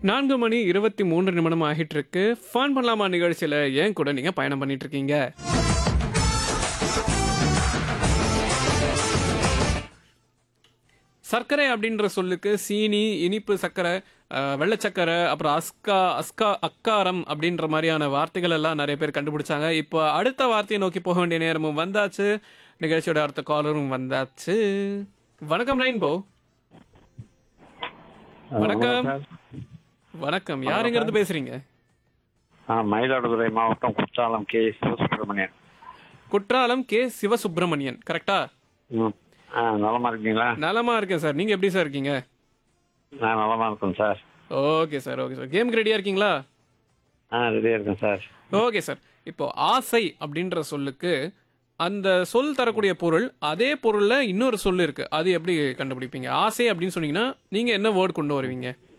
நான்கு மணி இருபத்தி மூன்று நிமிடம் ஆகிட்டு இருக்கு ஃபன் பண்ணலாமா நிகழ்ச்சியில ஏன் கூட நீங்க பயணம் பண்ணிட்டு இருக்கீங்க சர்க்கரை அப்படின்ற சொல்லுக்கு சீனி இனிப்பு சர்க்கரை அஹ், வெள்ளை சர்க்கரை அப்புறம் அஸ்கா அஸ்கா அக்காரம் அப்படின்ற மாதிரியான வார்த்தைகள் எல்லாம் நிறைய பேர் கண்டுபிடிச்சாங்க இப்போ அடுத்த வார்த்தையை நோக்கி போக வேண்டிய நேரமும் வந்தாச்சு நிகழ்ச்சியோட அடுத்த காலரும் வந்தாச்சு வணக்கம் ரெயின்போ வணக்கம் சார். வணக்கம் யாருங்க இருந்து பேசுறீங்க ஆ, மயிலாடுதுறை மாவட்டம் குற்றாலம் கே சிவசுப்பிரமணியன் குற்றாலம் கே சிவசுப்பிரமணியன் கரெக்டா ம். ஆ நலமா இருக்கீங்களா நலமா இருக்கேன் சார் நீங்க எப்படி சார் இருக்கீங்க நான் நலமா இருக்கேன் sir okay sir okay sir கேமுக்கு ரெடியா இருக்கீங்களா ஆ ரெடியா இருக்கேன் சார் ஓகே சார் இப்போ ஆசை அப்படின்ற சொல்லுக்கு அந்த சொல் தரக்கூடிய பொருள் அதே பொருள்ல இன்னொரு சொல் இருக்கு அது எப்படி கண்டுபிடிப்பீங்க ஆசை அப்படின்னு சொன்னீங்கன்னா நீங்க என்ன வேர்ட் கொண்டு வருவீங்க